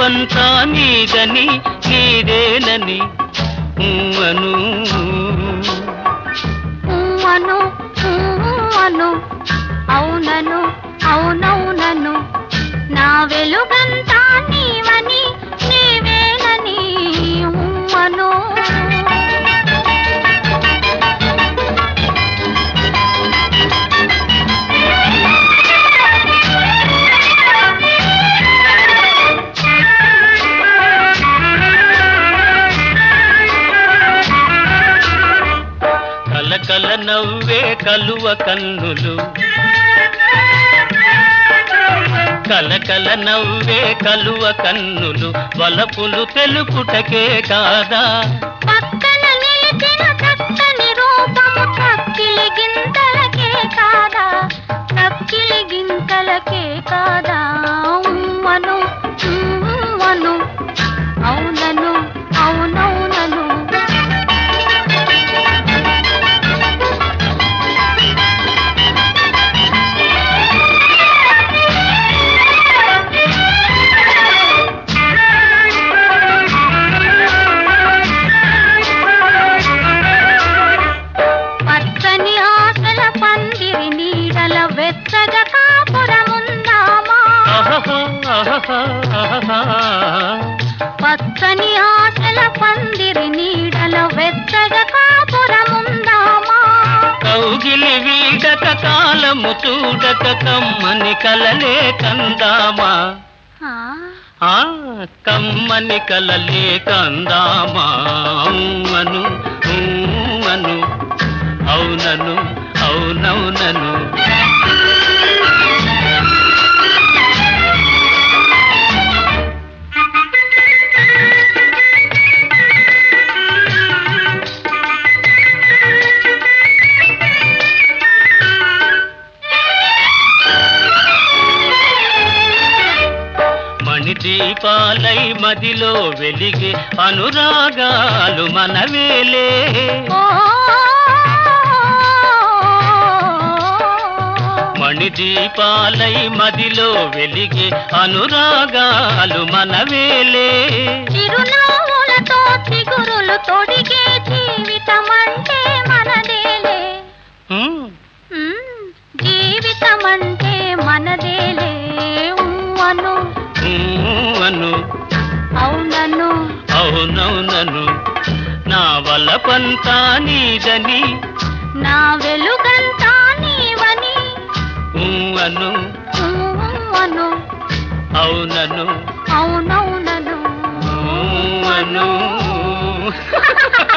వలపంతా నీదని నీదేనని అను అను అను అవునను అవునవునను నా వెలుగంతా నీవని నీవేనని ఉమ్మను కలకల నవ్వే కలువ కన్నులు కలకల నవ్వే కలువ కన్నులు వలపులు తెలుపుటకే కాదా పక్కన నిలిచిన చక్కని రూపము చక్కిలి గింతలకే కాదా చక్కిలి గింతలకే కాదా ఉమ్మను ఉమ్మను అవునను అవునవునను పచ్చని ఆశల పందిరి నీడల వెచ్చగా కాపురముందామా ఆహా, ఆహా, ఆహా. పచ్చని ఆశల పందిరి నీడల వెచ్చగా కాపురముందామా కౌగిలి వీడక కాలము చూడక కమ్మని కలలే కందామా ఆ, ఆ కమ్మని కలలే కందామా అను అను అవునను అవునవునను మణిదీపాలై మదిలో వెలిగే అనురాగాలు మనవేలే ఓ, మణిదీపాలై మదిలో వెలిగే అనురాగాలు మనవేలే చిరునవ్వులతో చిగురులు తొడిగే జీవితం అంటే మనదేలే హ్మ్, ఉమ్, జీవితం అంటే మనదేలే ఉమ్మను హ్మ్ అను అవునను అవునవునను నా వలపంతా నీదని నా వెలుగంతా నీవని హ్మ్ అను ఉమ్మను అవునను అవునవునను హ్మ్ అను